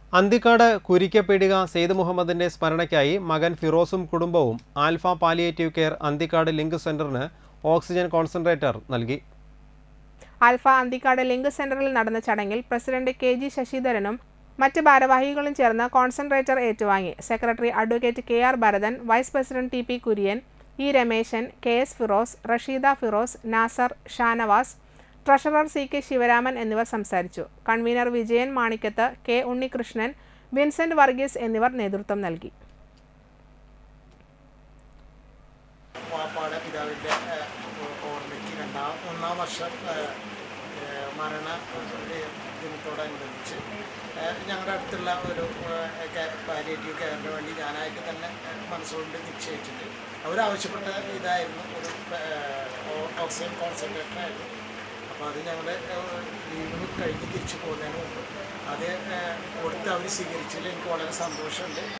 അന്തിക്കാട് കുരിക്കപ്പീടിക സെയ്ദ് മുഹമ്മദിന്റെ സ്മരണയ്ക്കായി മകൻ ഫിറോസും കുടുംബവും Alpha palliative care Anthikad link സെന്ററിന് ഓക്സിജൻ കോൺസെൻട്രേറ്റർ നൽകി ആൽഫ അന്തിക്കാട് ലിങ്ക് സെന്ററിൽ നടന്ന ചടങ്ങിൽ പ്രസിഡന്റ് കെ ജി ശശിധരനും മറ്റ് ഭാരവാഹികളും ചേർന്ന് കോൺസെൻട്രേറ്റർ ഏറ്റുവാങ്ങി secretary advocate K R Bharathan vice president T P Kurian E Rameshan K S Firoz Rasheeda Firoz Nasar Shanavas treasurer C K Sivaraman എന്നിവർ സംസാരിച്ചു കൺവീനർ വിജയൻ മാണിക്കത്ത് കെ ഉണ്ണികൃഷ്ണൻ വിൻസെന്റ് വർഗീസ് എന്നിവർ നേതൃത്വം നൽകി വാപ്പാടെ പിതാവിൻ്റെ ഓർമ്മയ്ക്ക് രണ്ടാം ഒന്നാം വർഷം ഏഹ്, ഏഹ്, മരണ ഏഹ്, ദിനത്തോടനുബന്ധിച്ച് ഏഹ്, ഞങ്ങളുടെ അടുത്തുള്ള ഒരു പാലിയേറ്റീവ് കെയറിന് വേണ്ടി ഞാനായിട്ട് തന്നെ മനസ്സുകൊണ്ട് നിശ്ചയിച്ചിട്ട് അവരാവശ്യപ്പെട്ട ഇതായിരുന്നു ഒരു ഏഹ്, ഓക്സിജൻ കോൺസെൻട്രേറ്ററായിരുന്നു അപ്പോൾ അത് ഞങ്ങൾ ലീവ് കഴിഞ്ഞ് തിരിച്ചു പോകുന്നതിന് മുമ്പ് അത് ഏഹ്, കൊടുത്ത് അവർ സ്വീകരിച്ചതിൽ എനിക്ക് വളരെ സന്തോഷമുണ്ട്